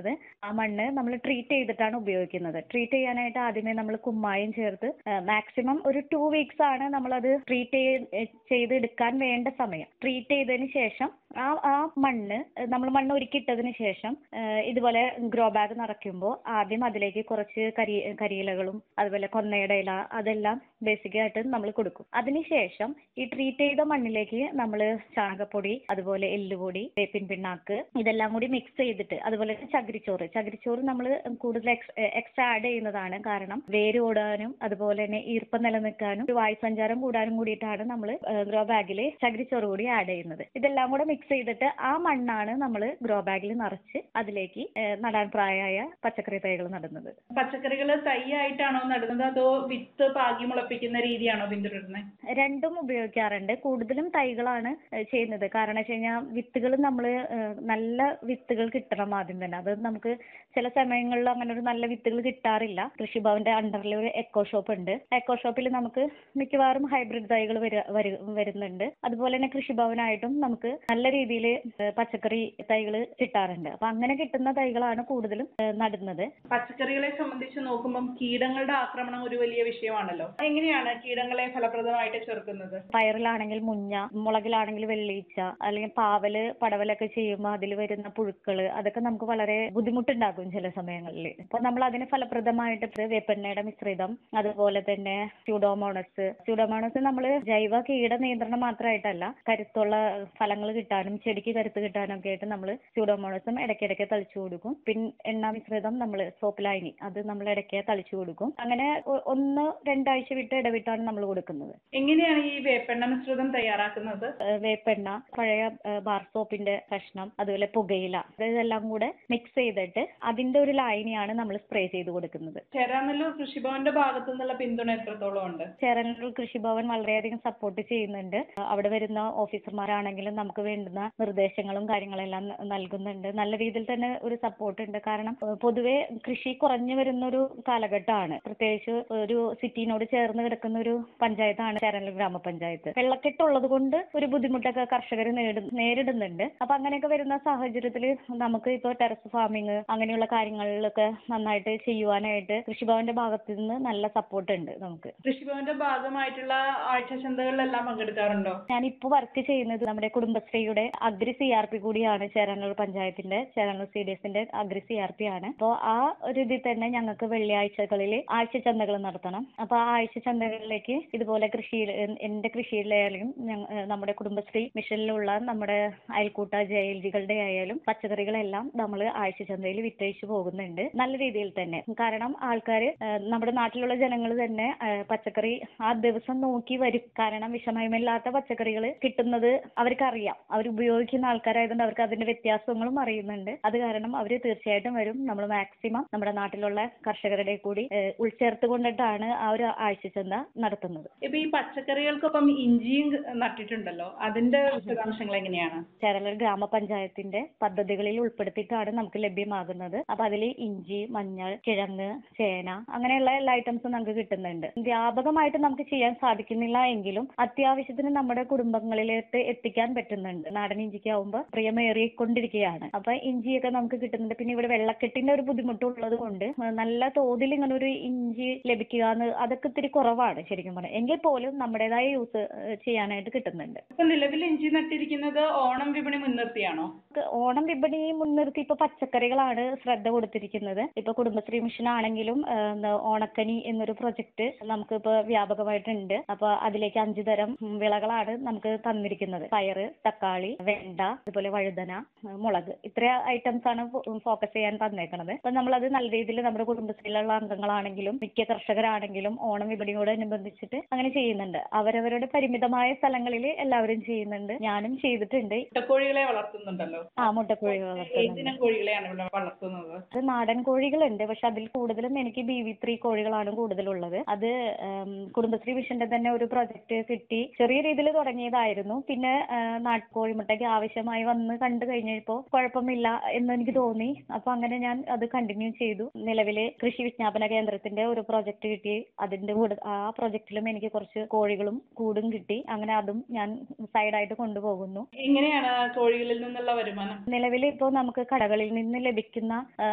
ഉപയോഗിക്കുന്നത് ആ മണ്ണ് നമ്മൾ ട്രീറ്റ് ചെയ്തിട്ടാണ് ഉപയോഗിക്കുന്നത് ട്രീറ്റ് ചെയ്യാനായിട്ട് ആദ്യമേ നമ്മൾ കുമ്മായം ചേർത്ത് മാക്സിമം ഒരു ടു വീക്സ് ആണ് നമ്മളത് ട്രീറ്റ് ചെയ്ത് എടുക്കാൻ വേണ്ട സമയം ട്രീറ്റ് ചെയ്തതിന് ശേഷം ആ ആ മണ്ണ് നമ്മൾ മണ്ണ് ഒരുക്കിയിട്ടതിന് ശേഷം ഏഹ് ഇതുപോലെ ഗ്രോ ബാഗ് നിറയ്ക്കുമ്പോൾ ആദ്യം അതിലേക്ക് കുറച്ച് കരി കരിയിലകളും അതുപോലെ കൊന്നയുടെ ഇല അതെല്ലാം ബേസിക് ആയിട്ട് നമ്മൾ കൊടുക്കും അതിനുശേഷം ഈ ട്രീറ്റ് ചെയ്ത മണ്ണിലേക്ക് നമ്മൾ ചാണകപ്പൊടി അതുപോലെ എല്ലുപൊടി വേപ്പിൻ പിണ്ണാക്ക് ഇതെല്ലാം കൂടി മിക്സ് ചെയ്തിട്ട് അതുപോലെ തന്നെ ചകിരിച്ചോറ് ചകിരിച്ചോറ് നമ്മൾ കൂടുതൽ എക്സ്ട്രാ ആഡ് ചെയ്യുന്നതാണ് കാരണം വേര് ഓടാനും അതുപോലെ തന്നെ ഈർപ്പം നിലനിൽക്കാനും ഒരു വായുസഞ്ചാരം കൂടാനും കൂടിയിട്ടാണ് നമ്മൾ ഗ്രോ ബാഗിൽ ചകിരിച്ചോറ് കൂടി ആഡ് ചെയ്യുന്നത് ഇതെല്ലാം കൂടെ മിക്സ് ചെയ്തിട്ട് ആ മണ്ണാണ് നമ്മൾ ഗ്രോ ബാഗിൽ നിറച്ച് അതിലേക്ക് ഏഹ് നടാൻ പ്രായമായ പച്ചക്കറി തൈകൾ നടുന്നത് പച്ചക്കറികൾ തൈ ആയിട്ടാണോ നടുന്നത് അതോ വിത്ത് പാകി മുളപ്പിക്കുന്ന രീതിയാണോ പിന്തുടരുന്നത് രണ്ടും ഉപയോഗിക്കാറുണ്ട് കൂടുതലും തൈകളാണ് ഏഹ് ചെയ്യുന്നത് കാരണം വെച്ച് കഴിഞ്ഞാൽ വിത്തുകൾ നമ്മൾ നല്ല വിത്തുകൾ കിട്ടണം ആദ്യം തന്നെ അത് നമുക്ക് ചില സമയങ്ങളിൽ അങ്ങനെ ഒരു നല്ല വിത്തുകൾ കിട്ടാറില്ല കൃഷിഭവന്റെ അണ്ടറിൽ ഒരു എക്കോ ഷോപ്പ് ഉണ്ട് എക്കോ ഷോപ്പിൽ നമുക്ക് മിക്കവാറും ഹൈബ്രിഡ് തൈകൾ വരുന്നുണ്ട് അതുപോലെ തന്നെ കൃഷിഭവനായിട്ടും നമുക്ക് നല്ല രീതിയിൽ പച്ചക്കറി തൈകൾ കിട്ടാറുണ്ട് അപ്പൊ അങ്ങനെ കിട്ടുന്ന തൈകളാണ് കൂടുതലും ഏഹ് നടുന്നത് പച്ചക്കറികളെ സംബന്ധിച്ച് നോക്കുമ്പം കീടങ്ങളുടെ ആക്രമണം ഒരു വലിയ വിഷയമാണല്ലോ എങ്ങനെയാണ് കീടങ്ങളെ ഫലപ്രദമായിട്ട് ചെറുക്കുന്നത് പയറിലാണെങ്കിൽ മുഞ്ഞ മുളകിലാണെങ്കിൽ വെള്ളീച്ച അല്ലെങ്കിൽ പാവല് പടവലൊക്കെ ചെയ്യുമ്പോൾ അതിൽ വരുന്ന പുഴുക്കള് അതൊക്കെ നമുക്ക് വളരെ ബുദ്ധിമുട്ടുണ്ടാക്കും ചില സമയങ്ങളിൽ അപ്പൊ നമ്മൾ അതിന് ഫലപ്രദമായിട്ട് വേപ്പെണ്ണയുടെ മിശ്രിതം അതുപോലെ തന്നെ സ്യൂഡോമോണസ് സ്യൂഡോമോണസ് നമ്മൾ ജൈവ കീട നിയന്ത്രണം മാത്രമായിട്ടല്ല കരുത്തുള്ള ഫലങ്ങൾ കിട്ടാനും ചെടിക്ക് കരുത്ത് കിട്ടാനും ഒക്കെ ആയിട്ട് നമ്മൾ സ്യൂഡോമോണസും ഇടയ്ക്കിടയ്ക്ക് തളിച്ചു കൊടുക്കും പിൻ എണ്ണ മിശ്രിതം നമ്മൾ സോപ്പ് ലായനി അത് നമ്മൾ ഇടയ്ക്ക് തളിച്ചു കൊടുക്കും അങ്ങനെ ഒ- ഒന്ന് രണ്ടാഴ്ച വിട്ട് ഇടവിട്ടാണ് നമ്മൾ കൊടുക്കുന്നത് എങ്ങനെയാണ് ഈ വേപ്പെണ്ണ മിശ്രിതം തയ്യാറാക്കുന്നത് ഏഹ് വേപ്പെണ്ണ പഴയ ഏഹ് ബാർ സോപ്പിന്റെ കഷ്ണം അതുപോലെ പുകയില ഇതെല്ലാം കൂടെ മിക്സ് ചെയ്തിട്ട് അതിന്റെ ഒരു ലായനിയാണ് നമ്മൾ സ്പ്രേ ചെയ്ത് കൊടുക്കുന്നത് ചേരാനല്ലൂർ കൃഷിഭവന്റെ ഭാഗത്തു നിന്നുള്ള പിന്തുണ എത്രത്തോളം ഉണ്ട് ചേരനല്ലൂർ കൃഷിഭവൻ വളരെയധികം സപ്പോർട്ട് ചെയ്യുന്നുണ്ട് അവിടെ വരുന്ന ഓഫീസർമാരാണെങ്കിലും നമുക്ക് വേണ്ടുന്ന നിർദ്ദേശങ്ങളും കാര്യങ്ങളെല്ലാം ന- നൽകുന്നുണ്ട് നല്ല രീതിയിൽ തന്നെ ഒരു സപ്പോർട്ട് ഉണ്ട് കാരണം ഏഹ് പൊതുവെ കൃഷി കുറഞ്ഞു വരുന്ന ഒരു കാലഘട്ടമാണ് പ്രത്യേകിച്ച് ഒരു സിറ്റിനോട് ചേർന്ന് കിടക്കുന്ന ഒരു പഞ്ചായത്താണ് ചേരനല്ലൂർ ഗ്രാമപഞ്ചായത്ത് വെള്ളക്കെട്ടുള്ളത് കൊണ്ട് ഒരു ബുദ്ധിമുട്ടൊക്കെ കർഷകർ നേരിടുന്നുണ്ട് അപ്പൊ അങ്ങനെയൊക്കെ വരുന്ന സാഹചര്യത്തിൽ നമുക്ക് ഇപ്പോൾ ടെറസ് ഫാമിംഗ് അങ്ങനെയുള്ള കാര്യങ്ങളിലൊക്കെ നന്നായിട്ട് ചെയ്യുവാനായിട്ട് കൃഷിഭവന്റെ ഭാഗത്തു നിന്ന് നല്ല സപ്പോർട്ട് ഉണ്ട് നമുക്ക് കൃഷിഭവന്റെ ഭാഗമായിട്ടുള്ള ആഴ്ചചന്തകളിലെല്ലാം പങ്കെടുക്കാറുണ്ടോ ഞാനിപ്പോ വർക്ക് ചെയ്യുന്നത് നമ്മുടെ കുടുംബശ്രീയുടെ അഗ്രി സി ആർ പി കൂടിയാണ് ചേരാനൂർ പഞ്ചായത്തിന്റെ ചേരാനൂർ സി ഡി എസിന്റെ അഗ്രി സി ആർ പി ആണ് അപ്പോൾ ആ ഒരു ഇതിൽ തന്നെ ഞങ്ങൾക്ക് വെള്ളിയാഴ്ചകളിൽ ആഴ്ച ചന്തകൾ നടത്തണം അപ്പൊ ആ ആഴ്ച ചന്തകളിലേക്ക് ഇതുപോലെ കൃഷിയിൽ എൻ- എന്റെ കൃഷിയിലായാലും ഞങ്ങ- ഏഹ് നമ്മുടെ കുടുംബശ്രീ മിഷനിലുള്ള നമ്മുടെ അയൽക്കൂട്ട ജയൽജികളുടെ ആയാലും പച്ചക്കറികളെല്ലാം നമ്മൾ ആഴ്ച ചന്തയിൽ വിറ്റഴിച്ചു പോകുന്നുണ്ട് നല്ല രീതിയിൽ തന്നെ കാരണം ആൾക്കാർ നമ്മുടെ നാട്ടിലുള്ള ജനങ്ങൾ തന്നെ ഏഹ് പച്ചക്കറി ആ ദിവസം നോക്കി വരും കാരണം വിഷമയമില്ലാത്ത പച്ചക്കറികൾ കിട്ടുന്നത് അവർക്കറിയാം അവർ ഉപയോഗിക്കുന്ന ആൾക്കാരായതുകൊണ്ട് അവർക്ക് അതിന്റെ വ്യത്യാസങ്ങളും അറിയുന്നുണ്ട് അത് കാരണം അവർ തീർച്ചയായിട്ടും വരും നമ്മൾ മാക്സിമം നമ്മുടെ നാട്ടിലുള്ള കർഷകരുടെ കൂടി ഏഹ് ഉൾച്ചേർത്ത് കൊണ്ടിട്ടാണ് ആ ഒരു ആഴ്ചച്ചന്ത നടത്തുന്നത് ഇപ്പൊ ഈ പച്ചക്കറികൾക്കൊപ്പം ഇഞ്ചിയും നട്ടിട്ടുണ്ടല്ലോ അതിന്റെ വിശദാംശങ്ങൾ എങ്ങനെയാണ് ചേരലൂർ ഗ്രാമപഞ്ചായത്തിന്റെ പദ്ധതികളിൽ ഉൾപ്പെടുത്തിയിട്ടാണ് നമുക്ക് ലഭ്യമാകുന്നത് അപ്പൊ അതിൽ ഇഞ്ചി മഞ്ഞൾ കിഴങ്ങ് ചേന അങ്ങനെയുള്ള എല്ലാ ഐറ്റംസും നമുക്ക് കിട്ടുന്നുണ്ട് വ്യാപകമായിട്ട് നമുക്ക് ചെയ്യാൻ സാധിക്കുന്നില്ല എങ്കിലും അത്യാവശ്യത്തിന് നമ്മുടെ കുടുംബങ്ങളിലേക്ക് എത്തിക്കാൻ പറ്റുന്നുണ്ട് നാടൻ ഇഞ്ചിക്ക് ആവുമ്പോൾ പ്രിയമേറിക്കൊണ്ടിരിക്കുകയാണ് അപ്പൊ ഇഞ്ചിയൊക്കെ നമുക്ക് കിട്ടുന്നുണ്ട് പിന്നെ ഇവിടെ വെള്ളക്കെട്ടിന്റെ ഒരു ബുദ്ധിമുട്ടുള്ളത് കൊണ്ട് നല്ല തോതിൽ ഇങ്ങനെ ഒരു ഇഞ്ചി ലഭിക്കുക എന്ന് അതൊക്കെ ഇത്തിരി കുറവാണ് ശരിക്കും പറഞ്ഞാൽ എങ്കിൽ പോലും നമ്മുടേതായ യൂസ് ചെയ്യാനായിട്ട് കിട്ടുന്നുണ്ട് ഇപ്പൊ നിലവിൽ ഇഞ്ചി നട്ടിരിക്കുന്നത് ഓണം വിപണി മുൻനിർത്തിയാണോ നമുക്ക് ഓണം വിപണി മുൻനിർത്തി ഇപ്പൊ പച്ചക്കറികളാണ് ശ്രദ്ധ കൊടുത്തിരിക്കുന്നത് ഇപ്പൊ കുടുംബശ്രീ മിഷൻ ആണെങ്കിലും ആ, എന്താ, ഓണക്കനി എന്നൊരു പ്രൊജക്ട് നമുക്ക് ഇപ്പൊ വ്യാപകമായിട്ടുണ്ട് അപ്പൊ അതിലേക്ക് അഞ്ചു തരം ഉം, വിളകളാണ് നമുക്ക് തന്നിരിക്കുന്നത് പയറ് തക്കാളി വെണ്ട അതുപോലെ വഴുതന ആ, മുളക് ഇത്ര ഐറ്റംസ് ആണ് ഫോക്കസ് ചെയ്യാൻ തന്നേക്കുന്നത് അപ്പൊ നമ്മളത് നല്ല രീതിയിൽ നമ്മുടെ കുടുംബശ്രീയിലുള്ള അംഗങ്ങളാണെങ്കിലും മിക്ക കർഷകരാണെങ്കിലും ഓണം വിപണിയോടനുബന്ധിച്ചിട്ട് അങ്ങനെ ചെയ്യുന്നുണ്ട് അവരവരുടെ പരിമിതമായ സ്ഥലങ്ങളിൽ എല്ലാവരും ചെയ്യുന്നുണ്ട് ഞാനും ചെയ്തിട്ടുണ്ട് മുട്ടക്കോഴികളെ വളർത്തുന്നുണ്ടല്ലോ ആ മുട്ടക്കോഴി വളർത്തുന്നുണ്ട് ഏതിനം കോഴികളെയാണ് ഇവിടെ വളർത്തുന്നത് അത് നാടൻ കോഴികളുണ്ട് പക്ഷെ അതിൽ കൂടുതലും എനിക്ക് ബി വി ത്രീ കോഴികളാണ് കൂടുതലുള്ളത് അത് ഉം, കുടുംബശ്രീ മിഷന്റെ തന്നെ ഒരു പ്രൊജക്ട് കിട്ടി ചെറിയ രീതിയിൽ തുടങ്ങിയതായിരുന്നു പിന്നെ ആ, നാട്ടുകോഴിമുട്ടയ്ക്ക് ആവശ്യമായി വന്ന് കണ്ടു കഴിഞ്ഞപ്പോൾ കുഴപ്പമില്ല എന്ന് എനിക്ക് തോന്നി അപ്പൊ അങ്ങനെ ഞാൻ അത് കണ്ടിന്യൂ ചെയ്തു നിലവിലെ കൃഷി വിജ്ഞാപന കേന്ദ്രത്തിന്റെ ഒരു പ്രൊജക്ട് കിട്ടി അതിന്റെ കൂടെ ആ പ്രൊജക്റ്റിലും എനിക്ക് കുറച്ച് കോഴികളും കൂടും കിട്ടി അങ്ങനെ അതും ഞാൻ സൈഡായിട്ട് കൊണ്ടുപോകുന്നു എങ്ങനെയാണ് കോഴികളിൽ നിന്നുള്ള വരുമാനം നിലവിൽ ഇപ്പോൾ നമുക്ക് കടകളിൽ നിന്ന് ലഭിക്കുന്ന ആ,